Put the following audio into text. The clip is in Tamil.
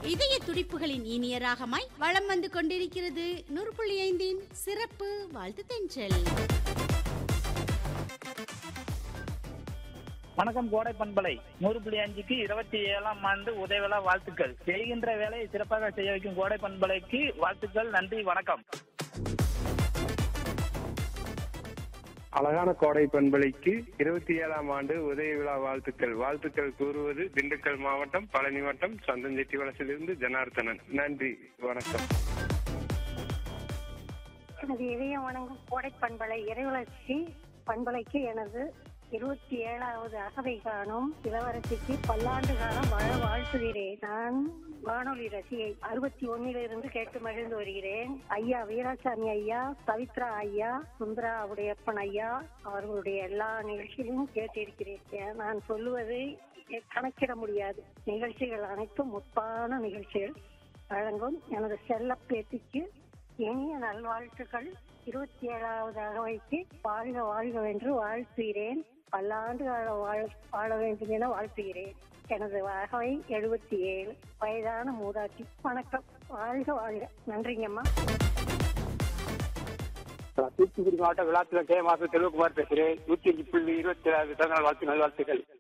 இதய துடிப்புகளின் இனிய ராகமாய் வளம் வந்து கொண்டிருக்கிறது நூறு புள்ளி ஐந்தின் சிறப்பு வாழ்த்து தென்றல் வணக்கம் கோடை பண்பலை நூறு புள்ளி அஞ்சுக்கு இருபத்தி ஏழாம் ஆண்டு உதயவிழா வாழ்த்துக்கள் செய்கின்ற வேலையை சிறப்பாக செய்ய வைக்கும் கோடை பண்பலைக்கு வாழ்த்துக்கள் நன்றி வணக்கம் அழகான கோடை பண்பலைக்கு இருபத்தி ஏழாம் ஆண்டு உதய விழா வாழ்த்துக்கள் வாழ்த்துக்கள் கூறுவது திண்டுக்கல் மாவட்டம் பழனி வட்டம் சந்தஞ்செட்டி வளசிலிருந்து ஜனார்த்தனன் நன்றி வணக்கம் எனது இதயம் வணங்கும் கோடை பண்பலை இறைவளர்ச்சி பண்பலைக்கு எனது இருபத்தி ஏழாவது அகவை காணும் இளவரசிக்கு பல்லாண்டு காலம் வாழ வாழ்த்துகிறேன் நான் வானொலி ரசிகை அறுபத்தி ஒன்னிலிருந்து கேட்டு மகிழ்ந்து வருகிறேன் ஐயா வீராசாமி ஐயா பவித்ரா ஐயா சுந்தரா உடையப்பன் ஐயா அவர்களுடைய எல்லா நிகழ்ச்சிகளையும் கேட்டிருக்கிறேன் நான் சொல்லுவது கணக்கிட முடியாது நிகழ்ச்சிகள் அனைத்தும் முத்தான நிகழ்ச்சிகள் வழங்கும் எனது செல்ல பேத்திக்கு இனிய நல்வாழ்த்துக்கள் இருபத்தி ஏழாவது அகவைக்கு வாழ்க வாழ்க என்று வாழ்த்துகிறேன் பல்லாண்டு கால வாழ வாழ வேண்டும் என வாழ்த்துகிறேன் எனது அகவை எழுபத்தி ஏழு வயதான மூதாட்டி வணக்கம் வாழ்க வாழ்க நன்றிங்கம்மா தூத்துக்குடி மாவட்டம் விழாத்துல கே மாசம் செல்வகுமார் பேசுகிறேன் நூத்தி அஞ்சு புள்ளி இருபத்தி ஏழாவது பிறந்தநாள் வாழ்த்து நல்வாழ்த்துக்கள்